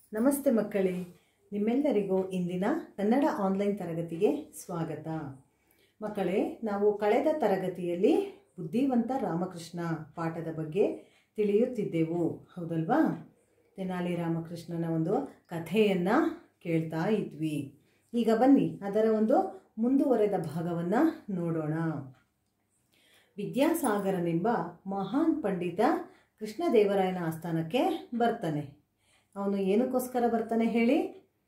ನಮಸ್ತೆ ಮಕ್ಕಳೇ ನಿಮ್ಮೆಲ್ಲರಿಗೂ ಇಂದಿನ ಕನ್ನಡ ಆನ್ಲೈನ್ ತರಗತಿಗೆ ಸ್ವಾಗತ ಮಕ್ಕಳೇ ನಾವು ಕಳೆದ ತರಗತಿಯಲ್ಲಿ ಬುದ್ಧಿವಂತ ರಾಮಕೃಷ್ಣ ಪಾಠದ ಬಗ್ಗೆ ತಿಳಿಯುತ್ತಿದ್ದೆವು ಹೌದಲ್ವಾ ತೆನಾಲಿ ರಾಮಕೃಷ್ಣನ ಒಂದು ಕಥೆಯನ್ನು ಕೇಳ್ತಾ ಇದ್ವಿ ಈಗ ಬನ್ನಿ ಅದರ ಒಂದು ಮುಂದುವರೆದ ಭಾಗವನ್ನು ನೋಡೋಣ ವಿದ್ಯಾಸಾಗರನೆಂಬ ಮಹಾನ್ ಪಂಡಿತ ಕೃಷ್ಣದೇವರಾಯನ ಆಸ್ಥಾನಕ್ಕೆ ಬರ್ತಾನೆ ಅವನು ಏನಕ್ಕೋಸ್ಕರ ಬರ್ತಾನೆ ಹೇಳಿ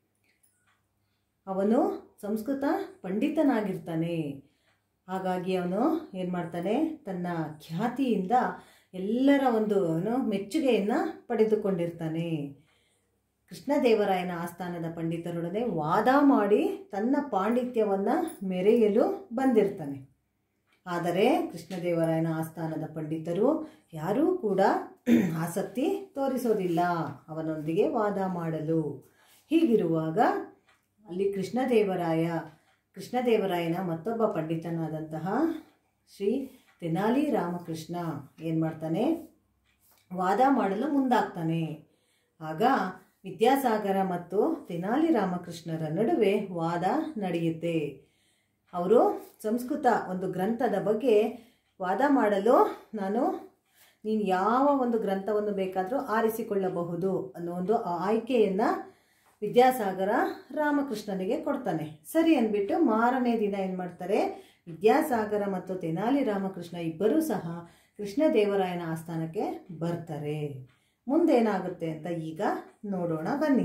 ಅವನು ಸಂಸ್ಕೃತ ಪಂಡಿತನಾಗಿರ್ತಾನೆ ಹಾಗಾಗಿ ಅವನು ಏನು ಮಾಡ್ತಾನೆ ತನ್ನ ಖ್ಯಾತಿಯಿಂದ ಎಲ್ಲರ ಒಂದು ಏನು ಮೆಚ್ಚುಗೆಯನ್ನು ಪಡೆದುಕೊಂಡಿರ್ತಾನೆ ಕೃಷ್ಣದೇವರಾಯನ ಆಸ್ಥಾನದ ಪಂಡಿತರೊಡನೆ ವಾದ ಮಾಡಿ ತನ್ನ ಪಾಂಡಿತ್ಯವನ್ನು ಮೆರೆಯಲು ಬಂದಿರ್ತಾನೆ ಆದರೆ ಕೃಷ್ಣದೇವರಾಯನ ಆಸ್ಥಾನದ ಪಂಡಿತರು ಯಾರೂ ಕೂಡ ಆಸಕ್ತಿ ತೋರಿಸೋದಿಲ್ಲ ಅವನೊಂದಿಗೆ ವಾದ ಮಾಡಲು ಹೀಗಿರುವಾಗ ಅಲ್ಲಿ ಕೃಷ್ಣದೇವರಾಯ ಕೃಷ್ಣದೇವರಾಯನ ಮತ್ತೊಬ್ಬ ಪಂಡಿತನಾದಂತಹ ಶ್ರೀ ತೆನಾಲಿ ರಾಮಕೃಷ್ಣ ಏನು ಮಾಡ್ತಾನೆ ವಾದ ಮಾಡಲು ಮುಂದಾಗ್ತಾನೆ ಆಗ ವಿದ್ಯಾಸಾಗರ ಮತ್ತು ತೆನಾಲಿ ರಾಮಕೃಷ್ಣರ ನಡುವೆ ವಾದ ನಡೆಯುತ್ತೆ ಅವರು ಸಂಸ್ಕೃತ ಒಂದು ಗ್ರಂಥದ ಬಗ್ಗೆ ವಾದ ಮಾಡಲು ನಾನು ನೀನು ಯಾವ ಒಂದು ಗ್ರಂಥವನ್ನು ಬೇಕಾದರೂ ಆರಿಸಿಕೊಳ್ಳಬಹುದು ಅನ್ನೋ ಒಂದು ಆಯ್ಕೆಯನ್ನು ವಿದ್ಯಾಸಾಗರ ರಾಮಕೃಷ್ಣನಿಗೆ ಕೊಡ್ತಾನೆ ಸರಿ ಅಂದ್ಬಿಟ್ಟು ಮಾರನೇ ದಿನ ಏನು ಮಾಡ್ತಾರೆ ವಿದ್ಯಾಸಾಗರ ಮತ್ತು ತೆನಾಲಿ ರಾಮಕೃಷ್ಣ ಇಬ್ಬರೂ ಸಹ ಕೃಷ್ಣದೇವರಾಯನ ಆಸ್ಥಾನಕ್ಕೆ ಬರ್ತಾರೆ ಮುಂದೇನಾಗುತ್ತೆ ಅಂತ ಈಗ ನೋಡೋಣ ಬನ್ನಿ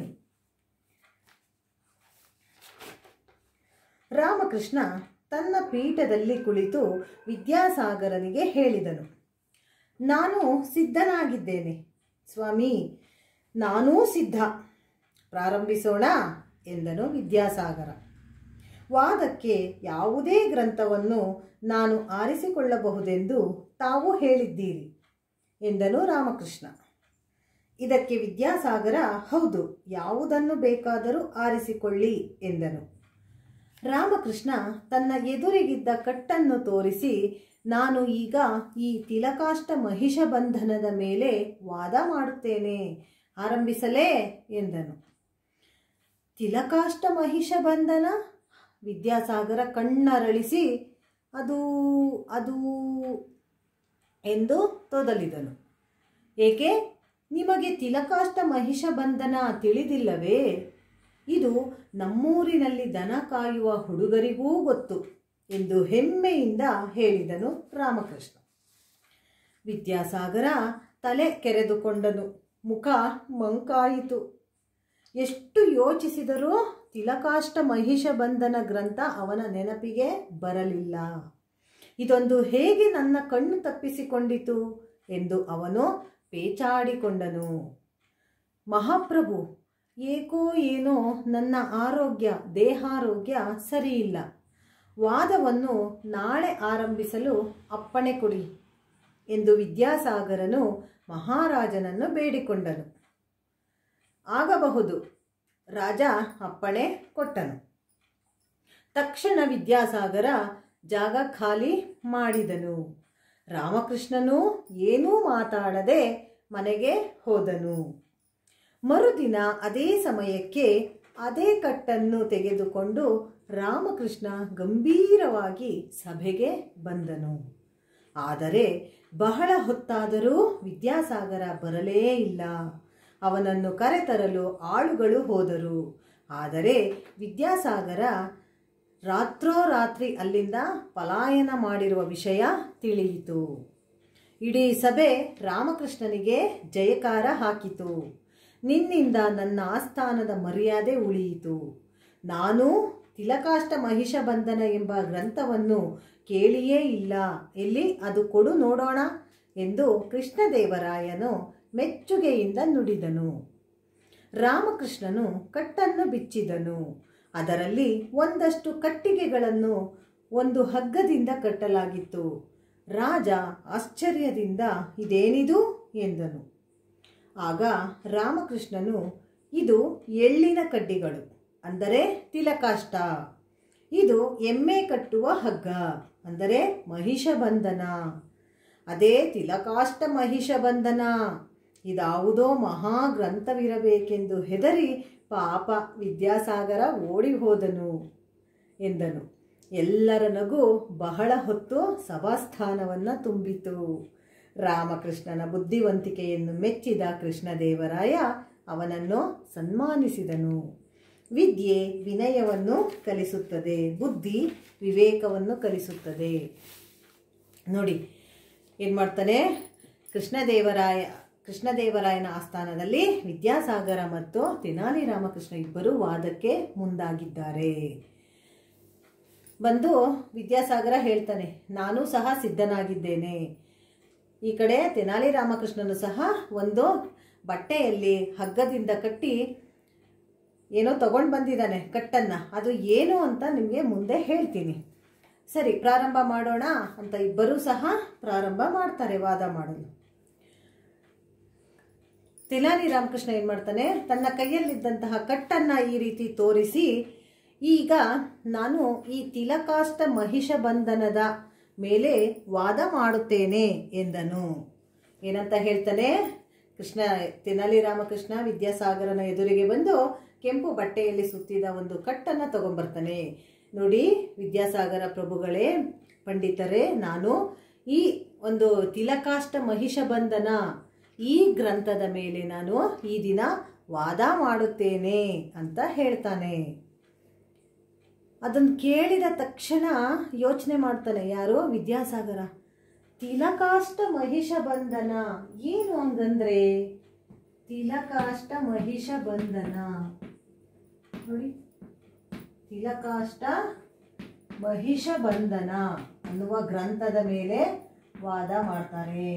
ರಾಮಕೃಷ್ಣ ತನ್ನ ಪೀಠದಲ್ಲಿ ಕುಳಿತು ವಿದ್ಯಾಸಾಗರನಿಗೆ ಹೇಳಿದನು ನಾನು ಸಿದ್ಧನಾಗಿದ್ದೇನೆ ಸ್ವಾಮಿ ನಾನೂ ಸಿದ್ಧ ಪ್ರಾರಂಭಿಸೋಣ ಎಂದನು ವಿದ್ಯಾಸಾಗರ ವಾದಕ್ಕೆ ಯಾವುದೇ ಗ್ರಂಥವನ್ನು ನಾನು ಆರಿಸಿಕೊಳ್ಳಬಹುದೆಂದು ತಾವು ಹೇಳಿದ್ದೀರಿ ಎಂದನು ರಾಮಕೃಷ್ಣ ಇದಕ್ಕೆ ವಿದ್ಯಾಸಾಗರ ಹೌದು ಯಾವುದನ್ನು ಬೇಕಾದರೂ ಆರಿಸಿಕೊಳ್ಳಿ ಎಂದನು ರಾಮಕೃಷ್ಣ ತನ್ನ ಎದುರಿಗಿದ್ದ ಕಟ್ಟನ್ನು ತೋರಿಸಿ ನಾನು ಈಗ ಈ ತಿಲಕಾಷ್ಟ ಮಹಿಷ ಬಂಧನದ ಮೇಲೆ ವಾದ ಮಾಡುತ್ತೇನೆ ಆರಂಭಿಸಲೇ ಎಂದನು ತಿಲಕಾಷ್ಟ ಮಹಿಷ ಬಂಧನ ವಿದ್ಯಾಸಾಗರ ಕಣ್ಣರಳಿಸಿ ಅದು ಅದು ಎಂದು ತೊದಲಿದನು ಏಕೆ ನಿಮಗೆ ತಿಲಕಾಷ್ಟ ಮಹಿಷ ಬಂಧನ ತಿಳಿದಿಲ್ಲವೇ ಇದು ನಮ್ಮೂರಿನಲ್ಲಿ ದನ ಕಾಯುವ ಹುಡುಗರಿಗೂ ಗೊತ್ತು ಎಂದು ಹೆಮ್ಮೆಯಿಂದ ಹೇಳಿದನು ರಾಮಕೃಷ್ಣ ವಿದ್ಯಾಸಾಗರ ತಲೆ ಕೆರೆದುಕೊಂಡನು ಮುಖ ಮಂಕಾಯಿತು ಎಷ್ಟು ಯೋಚಿಸಿದರೂ ತಿಲಕಾಷ್ಟ ಮಹಿಷ ಬಂಧನ ಗ್ರಂಥ ಅವನ ನೆನಪಿಗೆ ಬರಲಿಲ್ಲ ಇದೊಂದು ಹೇಗೆ ನನ್ನ ಕಣ್ಣು ತಪ್ಪಿಸಿಕೊಂಡಿತು ಎಂದು ಅವನು ಪೇಚಾಡಿಕೊಂಡನು ಮಹಾಪ್ರಭು ಏಕೋ ಏನೋ ನನ್ನ ಆರೋಗ್ಯ ದೇಹಾರೋಗ್ಯ ಸರಿಯಿಲ್ಲ ವಾದವನ್ನು ನಾಳೆ ಆರಂಭಿಸಲು ಅಪ್ಪಣೆ ಕೊಡಿ ಎಂದು ವಿದ್ಯಾಸಾಗರನು ಮಹಾರಾಜನನ್ನು ಬೇಡಿಕೊಂಡನು ಆಗಬಹುದು ರಾಜ ಅಪ್ಪಣೆ ಕೊಟ್ಟನು ತಕ್ಷಣ ವಿದ್ಯಾಸಾಗರ ಜಾಗ ಖಾಲಿ ಮಾಡಿದನು ರಾಮಕೃಷ್ಣನೂ ಏನೂ ಮಾತಾಡದೆ ಮನೆಗೆ ಹೋದನು ಮರುದಿನ ಅದೇ ಸಮಯಕ್ಕೆ ಅದೇ ಕಟ್ಟನ್ನು ತೆಗೆದುಕೊಂಡು ರಾಮಕೃಷ್ಣ ಗಂಭೀರವಾಗಿ ಸಭೆಗೆ ಬಂದನು ಆದರೆ ಬಹಳ ಹೊತ್ತಾದರೂ ವಿದ್ಯಾಸಾಗರ ಬರಲೇ ಇಲ್ಲ ಅವನನ್ನು ಕರೆತರಲು ಆಳುಗಳು ಹೋದರು ಆದರೆ ವಿದ್ಯಾಸಾಗರ ರಾತ್ರೋರಾತ್ರಿ ಅಲ್ಲಿಂದ ಪಲಾಯನ ಮಾಡಿರುವ ವಿಷಯ ತಿಳಿಯಿತು ಇಡೀ ಸಭೆ ರಾಮಕೃಷ್ಣನಿಗೆ ಜಯಕಾರ ಹಾಕಿತು ನಿನ್ನಿಂದ ನನ್ನ ಆಸ್ಥಾನದ ಮರ್ಯಾದೆ ಉಳಿಯಿತು ನಾನು ತಿಲಕಾಷ್ಟ ಮಹಿಷ ಬಂಧನ ಎಂಬ ಗ್ರಂಥವನ್ನು ಕೇಳಿಯೇ ಇಲ್ಲ ಎಲ್ಲಿ ಅದು ಕೊಡು ನೋಡೋಣ ಎಂದು ಕೃಷ್ಣದೇವರಾಯನು ಮೆಚ್ಚುಗೆಯಿಂದ ನುಡಿದನು ರಾಮಕೃಷ್ಣನು ಕಟ್ಟನ್ನು ಬಿಚ್ಚಿದನು ಅದರಲ್ಲಿ ಒಂದಷ್ಟು ಕಟ್ಟಿಗೆಗಳನ್ನು ಒಂದು ಹಗ್ಗದಿಂದ ಕಟ್ಟಲಾಗಿತ್ತು ರಾಜ ಆಶ್ಚರ್ಯದಿಂದ ಇದೇನಿದು ಎಂದನು ಆಗ ರಾಮಕೃಷ್ಣನು ಇದು ಎಳ್ಳಿನ ಕಡ್ಡಿಗಳು ಅಂದರೆ ತಿಲಕಾಷ್ಟ ಇದು ಎಮ್ಮೆ ಕಟ್ಟುವ ಹಗ್ಗ ಅಂದರೆ ಮಹಿಷ ಬಂಧನ ಅದೇ ತಿಲಕಾಷ್ಟ ಮಹಿಷ ಬಂಧನ ಇದಾವುದೋ ಮಹಾಗ್ರಂಥವಿರಬೇಕೆಂದು ಹೆದರಿ ಪಾಪ ವಿದ್ಯಾಸಾಗರ ಓಡಿ ಹೋದನು ಎಂದನು ಎಲ್ಲರ ನಗು ಬಹಳ ಹೊತ್ತು ಸಭಾಸ್ಥಾನವನ್ನು ತುಂಬಿತು ರಾಮಕೃಷ್ಣನ ಬುದ್ಧಿವಂತಿಕೆಯನ್ನು ಮೆಚ್ಚಿದ ಕೃಷ್ಣದೇವರಾಯ ಅವನನ್ನು ಸನ್ಮಾನಿಸಿದನು ವಿದ್ಯೆ ವಿನಯವನ್ನು ಕಲಿಸುತ್ತದೆ ಬುದ್ಧಿ ವಿವೇಕವನ್ನು ಕಲಿಸುತ್ತದೆ ನೋಡಿ ಏನು ಮಾಡ್ತಾನೆ ಕೃಷ್ಣದೇವರಾಯ ಕೃಷ್ಣದೇವರಾಯನ ಆಸ್ಥಾನದಲ್ಲಿ ವಿದ್ಯಾಸಾಗರ ಮತ್ತು ತೆನಾಲಿ ರಾಮಕೃಷ್ಣ ಇಬ್ಬರು ವಾದಕ್ಕೆ ಮುಂದಾಗಿದ್ದಾರೆ ಬಂದು ವಿದ್ಯಾಸಾಗರ ಹೇಳ್ತಾನೆ ನಾನು ಸಹ ಸಿದ್ಧನಾಗಿದ್ದೇನೆ ಈ ಕಡೆ ತೆನಾಲಿ ರಾಮಕೃಷ್ಣನು ಸಹ ಒಂದು ಬಟ್ಟೆಯಲ್ಲಿ ಹಗ್ಗದಿಂದ ಕಟ್ಟಿ ಏನೋ ತಗೊಂಡು ಬಂದಿದ್ದಾನೆ ಕಟ್ಟನ್ನು ಅದು ಏನು ಅಂತ ನಿಮಗೆ ಮುಂದೆ ಹೇಳ್ತೀನಿ ಸರಿ ಪ್ರಾರಂಭ ಮಾಡೋಣ ಅಂತ ಇಬ್ಬರೂ ಸಹ ಪ್ರಾರಂಭ ಮಾಡ್ತಾರೆ ವಾದ ಮಾಡಲು ತಿಲಾನಿ ರಾಮಕೃಷ್ಣ ಏನು ಮಾಡ್ತಾನೆ ತನ್ನ ಕೈಯಲ್ಲಿದ್ದಂತಹ ಕಟ್ಟನ್ನು ಈ ರೀತಿ ತೋರಿಸಿ ಈಗ ನಾನು ಈ ತಿಲಕಾಷ್ಟ ಮಹಿಷ ಬಂಧನದ ಮೇಲೆ ವಾದ ಮಾಡುತ್ತೇನೆ ಎಂದನು ಏನಂತ ಹೇಳ್ತಾನೆ ಕೃಷ್ಣ ತೆನಾಲಿ ರಾಮಕೃಷ್ಣ ವಿದ್ಯಾಸಾಗರನ ಎದುರಿಗೆ ಬಂದು ಕೆಂಪು ಬಟ್ಟೆಯಲ್ಲಿ ಸುತ್ತಿದ ಒಂದು ಕಟ್ಟನ್ನು ತಗೊಂಬರ್ತಾನೆ ನೋಡಿ ವಿದ್ಯಾಸಾಗರ ಪ್ರಭುಗಳೇ ಪಂಡಿತರೇ ನಾನು ಈ ಒಂದು ತಿಲಕಾಷ್ಟ ಮಹಿಷ ಬಂಧನ ಈ ಗ್ರಂಥದ ಮೇಲೆ ನಾನು ಈ ದಿನ ವಾದ ಮಾಡುತ್ತೇನೆ ಅಂತ ಹೇಳ್ತಾನೆ ಅದನ್ನು ಕೇಳಿದ ತಕ್ಷಣ ಯೋಚನೆ ಮಾಡ್ತಾನೆ ಯಾರು ವಿದ್ಯಾಸಾಗರ ತಿಲಕಾಷ್ಟ ಮಹಿಷ ಬಂಧನ ಏನು ಹಂಗಂದ್ರೆ ತಿಲಕಾಷ್ಟ ಮಹಿಷ ಬಂಧನ ನೋಡಿ ತಿಲಕಾಷ್ಟ ಮಹಿಷ ಬಂಧನ ಅನ್ನುವ ಗ್ರಂಥದ ಮೇಲೆ ವಾದ ಮಾಡ್ತಾರೆ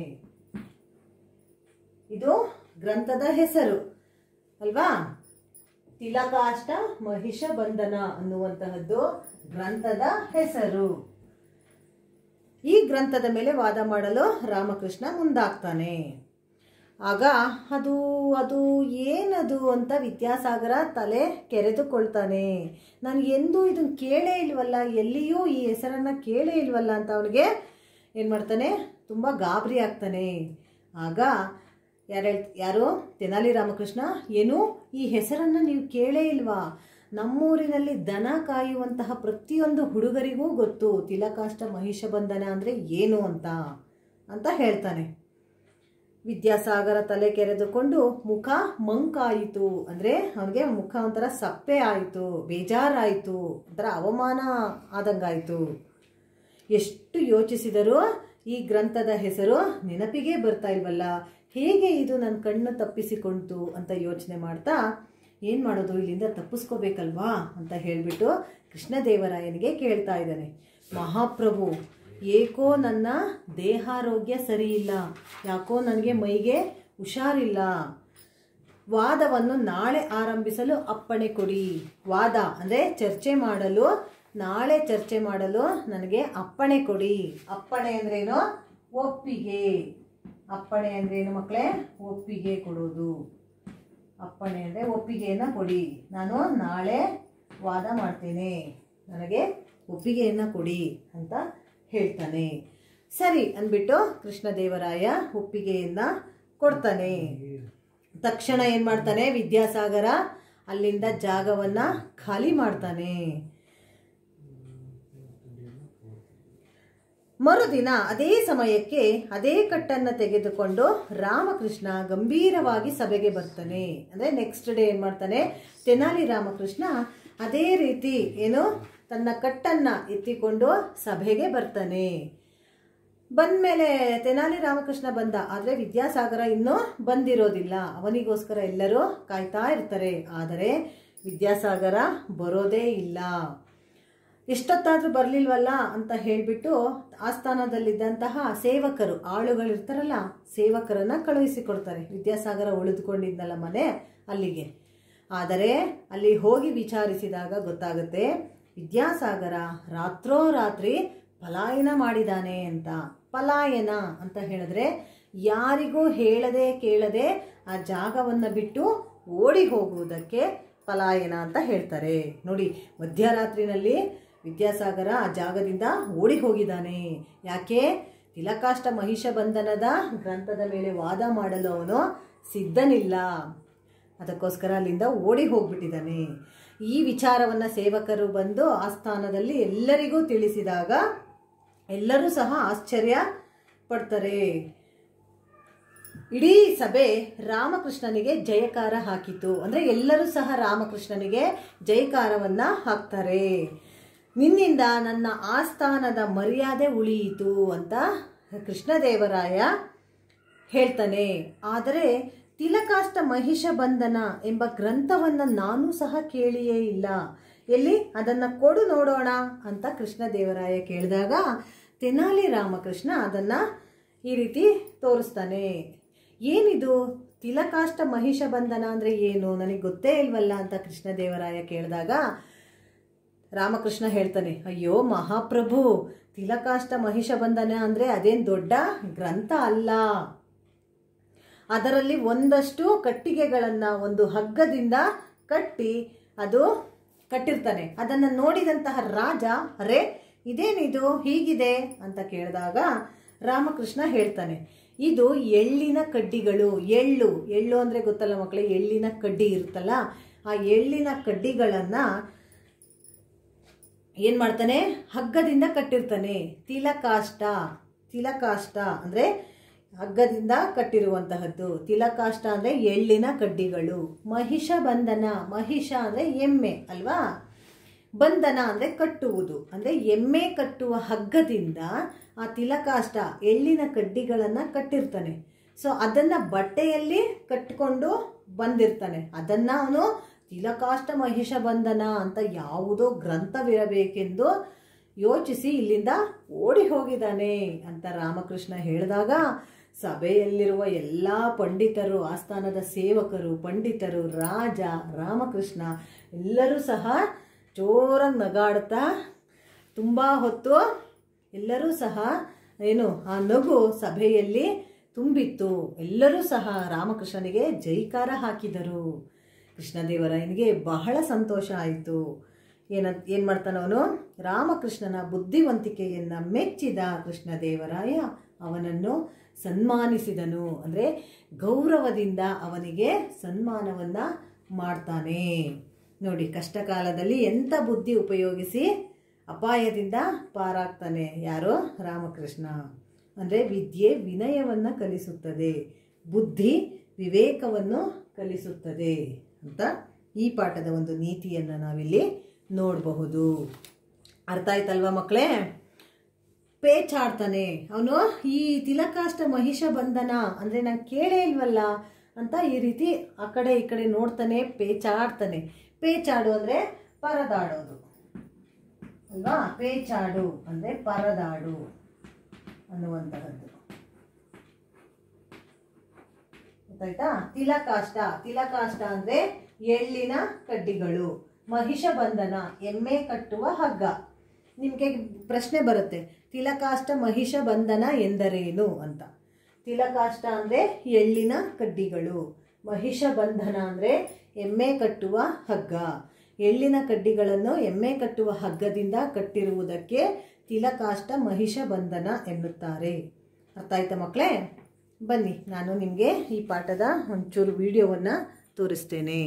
ಇದು ಗ್ರಂಥದ ಹೆಸರು ಅಲ್ವಾ ತಿಲಕಾಷ್ಟ ಮಹಿಷ ಬಂಧನ ಅನ್ನುವಂತಹದ್ದು ಗ್ರಂಥದ ಹೆಸರು ಈ ಗ್ರಂಥದ ಮೇಲೆ ವಾದ ಮಾಡಲು ರಾಮಕೃಷ್ಣ ಮುಂದಾಗ್ತಾನೆ ಆಗ ಅದು ಅದು ಏನದು ಅಂತ ವಿದ್ಯಾಸಾಗರ ತಲೆ ಕೆರೆದುಕೊಳ್ತಾನೆ ನಾನು ಎಂದೂ ಇದನ್ನು ಕೇಳೇ ಇಲ್ವಲ್ಲ ಎಲ್ಲಿಯೂ ಈ ಹೆಸರನ್ನು ಕೇಳೇ ಇಲ್ವಲ್ಲ ಅಂತ ಅವನಿಗೆ ಏನು ಮಾಡ್ತಾನೆ ತುಂಬ ಗಾಬರಿ ಆಗ್ತಾನೆ ಆಗ ಯಾರು ಹೇಳ್ ಯಾರು ತೆನಾಲಿ ರಾಮಕೃಷ್ಣ ಏನು ಈ ಹೆಸರನ್ನು ನೀವು ಕೇಳೇ ಇಲ್ವಾ ನಮ್ಮೂರಿನಲ್ಲಿ ದನ ಕಾಯುವಂತಹ ಪ್ರತಿಯೊಂದು ಹುಡುಗರಿಗೂ ಗೊತ್ತು ತಿಲಕಾಷ್ಟ ಮಹಿಷ ಬಂಧನ ಅಂದರೆ ಏನು ಅಂತ ಅಂತ ಹೇಳ್ತಾನೆ ವಿದ್ಯಾಸಾಗರ ತಲೆ ಕೆರೆದುಕೊಂಡು ಮುಖ ಮಂಕಾಯಿತು ಅಂದರೆ ಅವನಿಗೆ ಮುಖ ಒಂಥರ ಸಪ್ಪೆ ಆಯಿತು ಬೇಜಾರಾಯಿತು ಒಂಥರ ಅವಮಾನ ಆದಂಗಾಯಿತು ಎಷ್ಟು ಯೋಚಿಸಿದರೂ ಈ ಗ್ರಂಥದ ಹೆಸರು ನೆನಪಿಗೆ ಬರ್ತಾ ಇಲ್ವಲ್ಲ ಹೇಗೆ ಇದು ನನ್ನ ಕಣ್ಣು ತಪ್ಪಿಸಿಕೊಂತು ಅಂತ ಯೋಚನೆ ಮಾಡ್ತಾ ಏನು ಮಾಡೋದು ಇಲ್ಲಿಂದ ತಪ್ಪಿಸ್ಕೋಬೇಕಲ್ವಾ ಅಂತ ಹೇಳಿಬಿಟ್ಟು ಕೃಷ್ಣದೇವರಾಯನಿಗೆ ಕೇಳ್ತಾ ಇದ್ದಾನೆ ಮಹಾಪ್ರಭು ಏಕೋ ನನ್ನ ದೇಹಾರೋಗ್ಯ ಸರಿಯಿಲ್ಲ ಯಾಕೋ ನನಗೆ ಮೈಗೆ ಹುಷಾರಿಲ್ಲ ವಾದವನ್ನು ನಾಳೆ ಆರಂಭಿಸಲು ಅಪ್ಪಣೆ ಕೊಡಿ ವಾದ ಅಂದರೆ ಚರ್ಚೆ ಮಾಡಲು ನಾಳೆ ಚರ್ಚೆ ಮಾಡಲು ನನಗೆ ಅಪ್ಪಣೆ ಕೊಡಿ ಅಪ್ಪಣೆ ಅಂದ್ರೇನು ಒಪ್ಪಿಗೆ ಅಪ್ಪಣೆ ಅಂದ್ರೇನು ಮಕ್ಕಳೇ ಒಪ್ಪಿಗೆ ಕೊಡೋದು ಅಪ್ಪಣೆ ಅಂದರೆ ಒಪ್ಪಿಗೆಯನ್ನು ಕೊಡಿ ನಾನು ನಾಳೆ ವಾದ ಮಾಡ್ತೇನೆ ನನಗೆ ಒಪ್ಪಿಗೆಯನ್ನು ಕೊಡಿ ಅಂತ ಹೇಳ್ತಾನೆ ಸರಿ ಅಂದ್ಬಿಟ್ಟು ಕೃಷ್ಣದೇವರಾಯ ಒಪ್ಪಿಗೆಯನ್ನು ಕೊಡ್ತಾನೆ ತಕ್ಷಣ ಏನು ಮಾಡ್ತಾನೆ ವಿದ್ಯಾಸಾಗರ ಅಲ್ಲಿಂದ ಜಾಗವನ್ನು ಖಾಲಿ ಮಾಡ್ತಾನೆ ಮರುದಿನ ಅದೇ ಸಮಯಕ್ಕೆ ಅದೇ ಕಟ್ಟನ್ನು ತೆಗೆದುಕೊಂಡು ರಾಮಕೃಷ್ಣ ಗಂಭೀರವಾಗಿ ಸಭೆಗೆ ಬರ್ತಾನೆ ಅಂದರೆ ನೆಕ್ಸ್ಟ್ ಡೇ ಏನು ಮಾಡ್ತಾನೆ ತೆನಾಲಿ ರಾಮಕೃಷ್ಣ ಅದೇ ರೀತಿ ಏನು ತನ್ನ ಕಟ್ಟನ್ನು ಎತ್ತಿಕೊಂಡು ಸಭೆಗೆ ಬರ್ತಾನೆ ಬಂದಮೇಲೆ ತೆನಾಲಿ ರಾಮಕೃಷ್ಣ ಬಂದ ಆದರೆ ವಿದ್ಯಾಸಾಗರ ಇನ್ನೂ ಬಂದಿರೋದಿಲ್ಲ ಅವನಿಗೋಸ್ಕರ ಎಲ್ಲರೂ ಕಾಯ್ತಾ ಇರ್ತಾರೆ ಆದರೆ ವಿದ್ಯಾಸಾಗರ ಬರೋದೇ ಇಲ್ಲ ಎಷ್ಟೊತ್ತಾದರೂ ಬರಲಿಲ್ವಲ್ಲ ಅಂತ ಹೇಳಿಬಿಟ್ಟು ಆಸ್ಥಾನದಲ್ಲಿದ್ದಂತಹ ಸೇವಕರು ಆಳುಗಳಿರ್ತಾರಲ್ಲ ಸೇವಕರನ್ನು ಕಳುಹಿಸಿಕೊಡ್ತಾರೆ ವಿದ್ಯಾಸಾಗರ ಉಳಿದುಕೊಂಡಿದ್ನಲ್ಲ ಮನೆ ಅಲ್ಲಿಗೆ ಆದರೆ ಅಲ್ಲಿ ಹೋಗಿ ವಿಚಾರಿಸಿದಾಗ ಗೊತ್ತಾಗುತ್ತೆ ವಿದ್ಯಾಸಾಗರ ರಾತ್ರೋರಾತ್ರಿ ಪಲಾಯನ ಮಾಡಿದ್ದಾನೆ ಅಂತ ಪಲಾಯನ ಅಂತ ಹೇಳಿದ್ರೆ ಯಾರಿಗೂ ಹೇಳದೆ ಕೇಳದೆ ಆ ಜಾಗವನ್ನು ಬಿಟ್ಟು ಓಡಿ ಹೋಗುವುದಕ್ಕೆ ಪಲಾಯನ ಅಂತ ಹೇಳ್ತಾರೆ ನೋಡಿ ಮಧ್ಯರಾತ್ರಿನಲ್ಲಿ ವಿದ್ಯಾಸಾಗರ ಆ ಜಾಗದಿಂದ ಓಡಿ ಹೋಗಿದ್ದಾನೆ ಯಾಕೆ ತಿಲಕಾಷ್ಟ ಮಹಿಷ ಬಂಧನದ ಗ್ರಂಥದ ಮೇಲೆ ವಾದ ಮಾಡಲು ಅವನು ಸಿದ್ಧನಿಲ್ಲ ಅದಕ್ಕೋಸ್ಕರ ಅಲ್ಲಿಂದ ಓಡಿ ಹೋಗ್ಬಿಟ್ಟಿದ್ದಾನೆ ಈ ವಿಚಾರವನ್ನು ಸೇವಕರು ಬಂದು ಆಸ್ಥಾನದಲ್ಲಿ ಎಲ್ಲರಿಗೂ ತಿಳಿಸಿದಾಗ ಎಲ್ಲರೂ ಸಹ ಆಶ್ಚರ್ಯ ಪಡ್ತಾರೆ ಇಡೀ ಸಭೆ ರಾಮಕೃಷ್ಣನಿಗೆ ಜಯಕಾರ ಹಾಕಿತು ಅಂದರೆ ಎಲ್ಲರೂ ಸಹ ರಾಮಕೃಷ್ಣನಿಗೆ ಜಯಕಾರವನ್ನ ಹಾಕ್ತಾರೆ ನಿನ್ನಿಂದ ನನ್ನ ಆಸ್ಥಾನದ ಮರ್ಯಾದೆ ಉಳಿಯಿತು ಅಂತ ಕೃಷ್ಣದೇವರಾಯ ಹೇಳ್ತಾನೆ ಆದರೆ ತಿಲಕಾಷ್ಟ ಮಹಿಷ ಬಂಧನ ಎಂಬ ಗ್ರಂಥವನ್ನು ನಾನು ಸಹ ಕೇಳಿಯೇ ಇಲ್ಲ ಎಲ್ಲಿ ಅದನ್ನು ಕೊಡು ನೋಡೋಣ ಅಂತ ಕೃಷ್ಣದೇವರಾಯ ಕೇಳಿದಾಗ ತೆನಾಲಿ ರಾಮಕೃಷ್ಣ ಅದನ್ನು ಈ ರೀತಿ ತೋರಿಸ್ತಾನೆ ಏನಿದು ತಿಲಕಾಷ್ಟ ಮಹಿಷ ಬಂಧನ ಅಂದರೆ ಏನು ನನಗೆ ಗೊತ್ತೇ ಇಲ್ವಲ್ಲ ಅಂತ ಕೃಷ್ಣದೇವರಾಯ ಕೇಳಿದಾಗ ರಾಮಕೃಷ್ಣ ಹೇಳ್ತಾನೆ ಅಯ್ಯೋ ಮಹಾಪ್ರಭು ತಿಲಕಾಷ್ಟ ಮಹಿಷ ಬಂಧನ ಅಂದರೆ ಅದೇನು ದೊಡ್ಡ ಗ್ರಂಥ ಅಲ್ಲ ಅದರಲ್ಲಿ ಒಂದಷ್ಟು ಕಟ್ಟಿಗೆಗಳನ್ನು ಒಂದು ಹಗ್ಗದಿಂದ ಕಟ್ಟಿ ಅದು ಕಟ್ಟಿರ್ತಾನೆ ಅದನ್ನು ನೋಡಿದಂತಹ ರಾಜ ಅರೆ ಇದೇನಿದು ಹೀಗಿದೆ ಅಂತ ಕೇಳಿದಾಗ ರಾಮಕೃಷ್ಣ ಹೇಳ್ತಾನೆ ಇದು ಎಳ್ಳಿನ ಕಡ್ಡಿಗಳು ಎಳ್ಳು ಎಳ್ಳು ಅಂದರೆ ಗೊತ್ತಲ್ಲ ಮಕ್ಕಳೇ ಎಳ್ಳಿನ ಕಡ್ಡಿ ಇರುತ್ತಲ್ಲ ಆ ಎಳ್ಳಿನ ಕಡ್ಡಿಗಳನ್ನು ಏನು ಮಾಡ್ತಾನೆ ಹಗ್ಗದಿಂದ ಕಟ್ಟಿರ್ತಾನೆ ತಿಲಕಾಷ್ಟ ತಿಲಕಾಷ್ಟ ಅಂದರೆ ಹಗ್ಗದಿಂದ ಕಟ್ಟಿರುವಂತಹದ್ದು ತಿಲಕಾಷ್ಟ ಅಂದರೆ ಎಳ್ಳಿನ ಕಡ್ಡಿಗಳು ಮಹಿಷ ಬಂಧನ ಮಹಿಷ ಅಂದರೆ ಎಮ್ಮೆ ಅಲ್ವಾ ಬಂಧನ ಅಂದರೆ ಕಟ್ಟುವುದು ಅಂದರೆ ಎಮ್ಮೆ ಕಟ್ಟುವ ಹಗ್ಗದಿಂದ ಆ ತಿಲಕಾಷ್ಟ ಎಳ್ಳಿನ ಕಡ್ಡಿಗಳನ್ನು ಕಟ್ಟಿರ್ತಾನೆ ಸೊ ಅದನ್ನು ಬಟ್ಟೆಯಲ್ಲಿ ಕಟ್ಟಿಕೊಂಡು ಬಂದಿರ್ತಾನೆ ಅದನ್ನು ಅವನು ತಿಲಕಾಷ್ಟ ಮಹಿಷ ಬಂಧನ ಅಂತ ಯಾವುದೋ ಗ್ರಂಥವಿರಬೇಕೆಂದು ಯೋಚಿಸಿ ಇಲ್ಲಿಂದ ಓಡಿ ಹೋಗಿದ್ದಾನೆ ಅಂತ ರಾಮಕೃಷ್ಣ ಹೇಳಿದಾಗ ಸಭೆಯಲ್ಲಿರುವ ಎಲ್ಲ ಪಂಡಿತರು ಆಸ್ಥಾನದ ಸೇವಕರು ಪಂಡಿತರು ರಾಜ ರಾಮಕೃಷ್ಣ ಎಲ್ಲರೂ ಸಹ ಜೋರಾಗಿ ನಗಾಡ್ತಾ ತುಂಬ ಹೊತ್ತು ಎಲ್ಲರೂ ಸಹ ಏನು ಆ ನಗು ಸಭೆಯಲ್ಲಿ ತುಂಬಿತ್ತು ಎಲ್ಲರೂ ಸಹ ರಾಮಕೃಷ್ಣನಿಗೆ ಜೈಕಾರ ಹಾಕಿದರು ಕೃಷ್ಣದೇವರಾಯನಿಗೆ ಬಹಳ ಸಂತೋಷ ಆಯಿತು ಏನಂತ ಏನು ಮಾಡ್ತಾನವನು ರಾಮಕೃಷ್ಣನ ಬುದ್ಧಿವಂತಿಕೆಯನ್ನು ಮೆಚ್ಚಿದ ಕೃಷ್ಣದೇವರಾಯ ಅವನನ್ನು ಸನ್ಮಾನಿಸಿದನು ಅಂದರೆ ಗೌರವದಿಂದ ಅವನಿಗೆ ಸನ್ಮಾನವನ್ನು ಮಾಡ್ತಾನೆ ನೋಡಿ ಕಷ್ಟಕಾಲದಲ್ಲಿ ಎಂಥ ಬುದ್ಧಿ ಉಪಯೋಗಿಸಿ ಅಪಾಯದಿಂದ ಪಾರಾಗ್ತಾನೆ ಯಾರೋ ರಾಮಕೃಷ್ಣ ಅಂದರೆ ವಿದ್ಯೆ ವಿನಯವನ್ನು ಕಲಿಸುತ್ತದೆ ಬುದ್ಧಿ ವಿವೇಕವನ್ನು ಕಲಿಸುತ್ತದೆ ಅಂತ ಈ ಪಾಠದ ಒಂದು ನೀತಿಯನ್ನು ನಾವಿಲ್ಲಿ ನೋಡಬಹುದು ಅರ್ಥ ಆಯ್ತಲ್ವಾ ಮಕ್ಕಳೇ ಪೇಚಾಡ್ತಾನೆ ಅವನು ಈ ತಿಲಕಾಷ್ಟ ಮಹಿಷ ಬಂಧನ ಅಂದರೆ ನಾನು ಕೇಳೇ ಇಲ್ವಲ್ಲ ಅಂತ ಈ ರೀತಿ ಆ ಕಡೆ ಈ ಕಡೆ ನೋಡ್ತಾನೆ ಪೇಚಾಡ್ತಾನೆ ಪೇಚಾಡು ಅಂದರೆ ಪರದಾಡೋದು ಅಲ್ವಾ ಪೇಚಾಡು ಅಂದರೆ ಪರದಾಡು ಅನ್ನುವಂತಹದ್ದು ಗೊತ್ತಾಯ್ತಾ ತಿಲಕಾಷ್ಟ ತಿಲಕಾಷ್ಟ ಅಂದರೆ ಎಳ್ಳಿನ ಕಡ್ಡಿಗಳು ಮಹಿಷ ಬಂಧನ ಎಮ್ಮೆ ಕಟ್ಟುವ ಹಗ್ಗ ನಿಮಗೆ ಪ್ರಶ್ನೆ ಬರುತ್ತೆ ತಿಲಕಾಷ್ಟ ಮಹಿಷ ಬಂಧನ ಎಂದರೇನು ಅಂತ ತಿಲಕಾಷ್ಟ ಅಂದರೆ ಎಳ್ಳಿನ ಕಡ್ಡಿಗಳು ಮಹಿಷ ಬಂಧನ ಅಂದರೆ ಎಮ್ಮೆ ಕಟ್ಟುವ ಹಗ್ಗ ಎಳ್ಳಿನ ಕಡ್ಡಿಗಳನ್ನು ಎಮ್ಮೆ ಕಟ್ಟುವ ಹಗ್ಗದಿಂದ ಕಟ್ಟಿರುವುದಕ್ಕೆ ತಿಲಕಾಷ್ಟ ಮಹಿಷ ಬಂಧನ ಎನ್ನುತ್ತಾರೆ ಅರ್ಥ ಆಯ್ತಾ ಮಕ್ಕಳೇ ಬನ್ನಿ ನಾನು ನಿಮಗೆ ಈ ಪಾಠದ ಒಂಚೂರು ವಿಡಿಯೋವನ್ನು ತೋರಿಸ್ತೇನೆ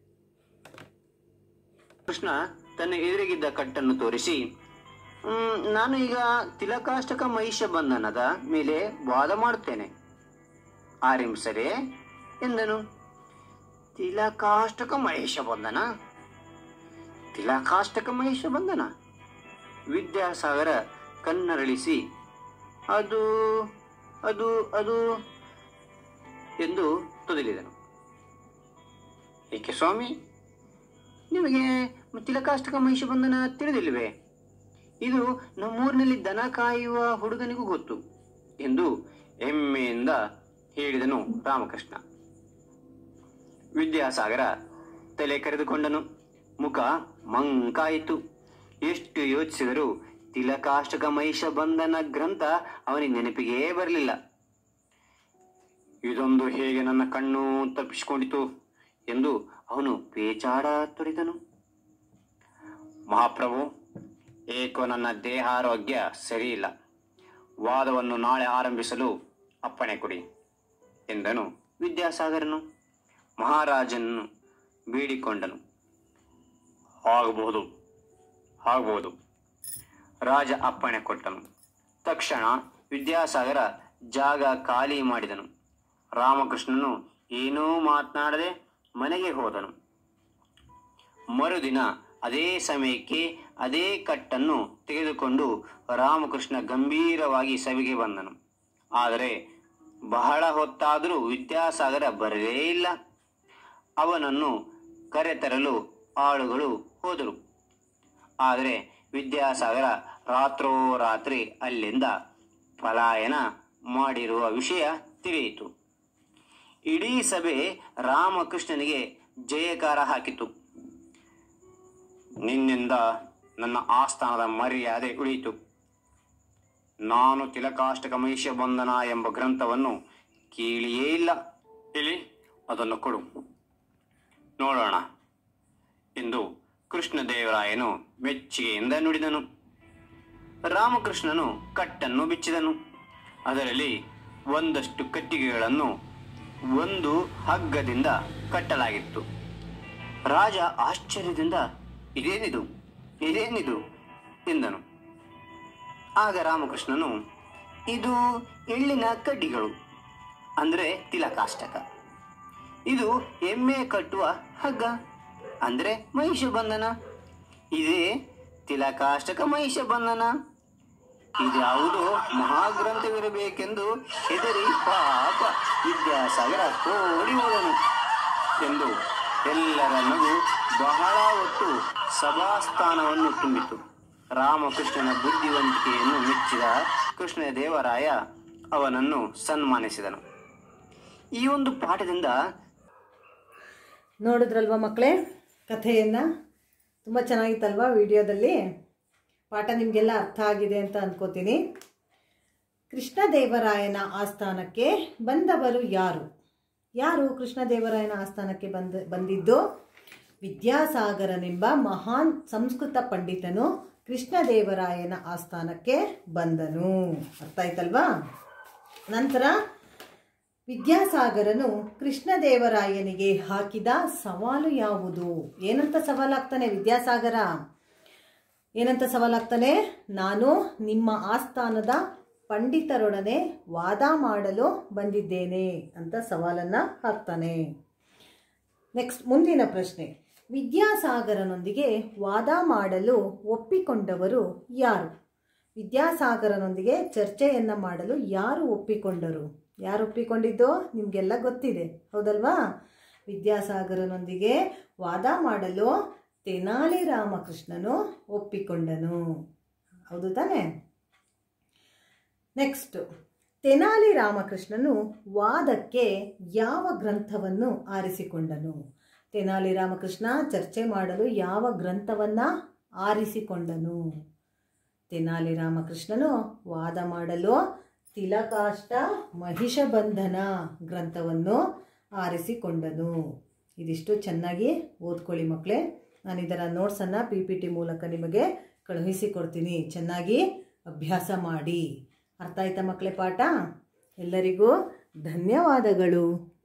ಕೃಷ್ಣ ತನ್ನ ಎದುರಿಗಿದ್ದ ಕಟ್ಟನ್ನು ತೋರಿಸಿ "ಮ್, ನಾನು ಈಗ ತಿಲಕಾಷ್ಟಕ ಮಹಿಷ ಬಂಧನದ ಮೇಲೆ ವಾದ ಮಾಡುತ್ತೇನೆ ಆರಂಭಿಸರೆ ಎಂದನು ತಿಲಕಾಷ್ಟಕ ಮಹೇಶ ಬಂಧನ ತಿಲಕಾಷ್ಟಕ ಮಹೇಶ ಬಂಧನ ವಿದ್ಯಾಸಾಗರ ಕಣ್ಣರಳಿಸಿ ಅದು ಅದು ಅದು ಎಂದು ತೊದಲಿದನು ಏಕೆ ಸ್ವಾಮಿ ನಿಮಗೆ ತಿಲಕಾಷ್ಟಕ ಮಹಿಷ ಬಂಧನ ತಿಳಿದಿಲ್ಲವೇ ಇದು ನಮ್ಮೂರಿನಲ್ಲಿ ದನ ಕಾಯುವ ಹುಡುಗನಿಗೂ ಗೊತ್ತು ಎಂದು ಹೆಮ್ಮೆಯಿಂದ ಹೇಳಿದನು ರಾಮಕೃಷ್ಣ ವಿದ್ಯಾಸಾಗರ ತಲೆ ಕರೆದುಕೊಂಡನು ಮುಖ ಮಂಕಾಯಿತು ಎಷ್ಟು ಯೋಚಿಸಿದರೂ ತಿಲಕಾಷ್ಟಕ ಮಹಿಷ ಬಂಧನ ಗ್ರಂಥ ಅವನಿಗೆ ನೆನಪಿಗೇ ಬರಲಿಲ್ಲ ಇದೊಂದು ಹೇಗೆ ನನ್ನ ಕಣ್ಣು ತಪ್ಪಿಸಿಕೊಂಡಿತು ಎಂದು ಅವನು ಪೇಚಾಡ ತೊರೆದನು ಮಹಾಪ್ರಭು ಏಕೋ ನನ್ನ ದೇಹಾರೋಗ್ಯ ಸರಿಯಿಲ್ಲ ವಾದವನ್ನು ನಾಳೆ ಆರಂಭಿಸಲು ಅಪ್ಪಣೆ ಕೊಡಿ ಎಂದನು ವಿದ್ಯಾಸಾಗರನು ಮಹಾರಾಜನನ್ನು ಬೇಡಿಕೊಂಡನು ಆಗಬಹುದು ಆಗಬಹುದು ರಾಜ ಅಪ್ಪಣೆ ಕೊಟ್ಟನು ತಕ್ಷಣ ವಿದ್ಯಾಸಾಗರ ಜಾಗ ಖಾಲಿ ಮಾಡಿದನು ರಾಮಕೃಷ್ಣನು ಏನೂ ಮಾತನಾಡದೆ ಮನೆಗೆ ಹೋದನು ಮರುದಿನ ಅದೇ ಸಮಯಕ್ಕೆ ಅದೇ ಕಟ್ಟನ್ನು ತೆಗೆದುಕೊಂಡು ರಾಮಕೃಷ್ಣ ಗಂಭೀರವಾಗಿ ಸಭೆಗೆ ಬಂದನು ಆದರೆ ಬಹಳ ಹೊತ್ತಾದರೂ ವಿದ್ಯಾಸಾಗರ ಬರಲೇ ಇಲ್ಲ ಅವನನ್ನು ಕರೆತರಲು ಆಳುಗಳು ಹೋದರು ಆದರೆ ವಿದ್ಯಾಸಾಗರ ರಾತ್ರೋರಾತ್ರಿ ಅಲ್ಲಿಂದ ಪಲಾಯನ ಮಾಡಿರುವ ವಿಷಯ ತಿಳಿಯಿತು ಇಡೀ ಸಭೆ ರಾಮಕೃಷ್ಣನಿಗೆ ಜಯಕಾರ ಹಾಕಿತು ನಿನ್ನಿಂದ ನನ್ನ ಆಸ್ಥಾನದ ಮರ್ಯಾದೆ ಉಳಿಯಿತು ನಾನು ತಿಲಕಾಷ್ಟಕ ಮಹಿಷ ಬಂಧನ ಎಂಬ ಗ್ರಂಥವನ್ನು ಕೇಳಿಯೇ ಇಲ್ಲ ಇಲ್ಲಿ ಅದನ್ನು ಕೊಡು ನೋಡೋಣ ಎಂದು ಕೃಷ್ಣದೇವರಾಯನು ಮೆಚ್ಚುಗೆಯಿಂದ ನುಡಿದನು ರಾಮಕೃಷ್ಣನು ಕಟ್ಟನ್ನು ಬಿಚ್ಚಿದನು ಅದರಲ್ಲಿ ಒಂದಷ್ಟು ಕಟ್ಟಿಗೆಗಳನ್ನು ಒಂದು ಹಗ್ಗದಿಂದ ಕಟ್ಟಲಾಗಿತ್ತು ರಾಜ ಆಶ್ಚರ್ಯದಿಂದ ಇದೇನಿದು ಇದೇನಿದು ಎಂದನು ಆಗ ರಾಮಕೃಷ್ಣನು ಇದು ಎಳ್ಳಿನ ಕಡ್ಡಿಗಳು ಅಂದರೆ ತಿಲಕಾಷ್ಟಕ ಇದು ಎಮ್ಮೆ ಕಟ್ಟುವ ಹಗ್ಗ ಅಂದರೆ ಮಹಿಷ ಬಂಧನ ಇದೇ ತಿಲಕಾಷ್ಟಕ ಮಹಿಷ ಬಂಧನ ಇದ್ಯಾವುದೋ ಮಹಾಗ್ರಂಥವಿರಬೇಕೆಂದು ಹೆದರಿ ಪಾಪ ವಿದ್ಯಾಸಾಗರ ಓಡಿ ಹೋದನು ಎಂದು ಎಲ್ಲರ ನಗು ಬಹಳ ಹೊತ್ತು ಸಭಾಸ್ಥಾನವನ್ನು ತುಂಬಿತು ರಾಮಕೃಷ್ಣನ ಬುದ್ಧಿವಂತಿಕೆಯನ್ನು ಮೆಚ್ಚಿದ ಕೃಷ್ಣದೇವರಾಯ ಅವನನ್ನು ಸನ್ಮಾನಿಸಿದನು ಈ ಒಂದು ಪಾಠದಿಂದ ನೋಡಿದ್ರಲ್ವ ಮಕ್ಕಳೇ ಕಥೆಯನ್ನು ತುಂಬ ಚೆನ್ನಾಗಿತ್ತಲ್ವ ವಿಡಿಯೋದಲ್ಲಿ ಪಾಠ ನಿಮಗೆಲ್ಲ ಅರ್ಥ ಆಗಿದೆ ಅಂತ ಅಂದ್ಕೋತೀನಿ ಕೃಷ್ಣದೇವರಾಯನ ಆಸ್ಥಾನಕ್ಕೆ ಬಂದವರು ಯಾರು ಯಾರು ಕೃಷ್ಣದೇವರಾಯನ ಆಸ್ಥಾನಕ್ಕೆ ಬಂದ ಬಂದಿದ್ದು ವಿದ್ಯಾಸಾಗರನೆಂಬ ಮಹಾನ್ ಸಂಸ್ಕೃತ ಪಂಡಿತನು ಕೃಷ್ಣದೇವರಾಯನ ಆಸ್ಥಾನಕ್ಕೆ ಬಂದನು ಅರ್ಥ ಆಯ್ತಲ್ವಾ ನಂತರ ವಿದ್ಯಾಸಾಗರನು ಕೃಷ್ಣದೇವರಾಯನಿಗೆ ಹಾಕಿದ ಸವಾಲು ಯಾವುದು ಏನಂತ ಸವಾಲಾಗ್ತಾನೆ ವಿದ್ಯಾಸಾಗರ ಏನಂತ ಸವಾಲಾಗ್ತಾನೆ ನಾನು ನಿಮ್ಮ ಆಸ್ಥಾನದ ಪಂಡಿತರೊಡನೆ ವಾದ ಮಾಡಲು ಬಂದಿದ್ದೇನೆ ಅಂತ ಸವಾಲನ್ನು ಹಾಕ್ತಾನೆ ನೆಕ್ಸ್ಟ್ ಮುಂದಿನ ಪ್ರಶ್ನೆ ವಿದ್ಯಾಸಾಗರನೊಂದಿಗೆ ವಾದ ಮಾಡಲು ಒಪ್ಪಿಕೊಂಡವರು ಯಾರು ವಿದ್ಯಾಸಾಗರನೊಂದಿಗೆ ಚರ್ಚೆಯನ್ನು ಮಾಡಲು ಯಾರು ಒಪ್ಪಿಕೊಂಡರು ಯಾರು ಒಪ್ಪಿಕೊಂಡಿದ್ದೋ ನಿಮಗೆಲ್ಲ ಗೊತ್ತಿದೆ ಹೌದಲ್ವಾ ವಿದ್ಯಾಸಾಗರನೊಂದಿಗೆ ವಾದ ಮಾಡಲು ತೆನಾಲಿ ರಾಮಕೃಷ್ಣನು ಒಪ್ಪಿಕೊಂಡನು ಹೌದು ತಾನೇ ನೆಕ್ಸ್ಟ್ ತೆನಾಲಿ ರಾಮಕೃಷ್ಣನು ವಾದಕ್ಕೆ ಯಾವ ಗ್ರಂಥವನ್ನು ಆರಿಸಿಕೊಂಡನು ತೆನಾಲಿ ರಾಮಕೃಷ್ಣ ಚರ್ಚೆ ಮಾಡಲು ಯಾವ ಗ್ರಂಥವನ್ನು ಆರಿಸಿಕೊಂಡನು ತೆನಾಲಿ ರಾಮಕೃಷ್ಣನು ವಾದ ಮಾಡಲು ತಿಲಕಾಷ್ಟ ಮಹಿಷಬಂಧನ ಗ್ರಂಥವನ್ನು ಆರಿಸಿಕೊಂಡನು ಇದಿಷ್ಟು ಚೆನ್ನಾಗಿ ಓದ್ಕೊಳ್ಳಿ ಮಕ್ಕಳೇ ನಾನು ಇದರ ನೋಟ್ಸನ್ನು ಪಿ ಪಿ ಟಿ ಮೂಲಕ ನಿಮಗೆ ಕಳುಹಿಸಿಕೊಡ್ತೀನಿ ಚೆನ್ನಾಗಿ ಅಭ್ಯಾಸ ಮಾಡಿ ಅರ್ಥ ಆಯ್ತಾ ಮಕ್ಕಳೇ ಪಾಠ ಎಲ್ಲರಿಗೂ ಧನ್ಯವಾದಗಳು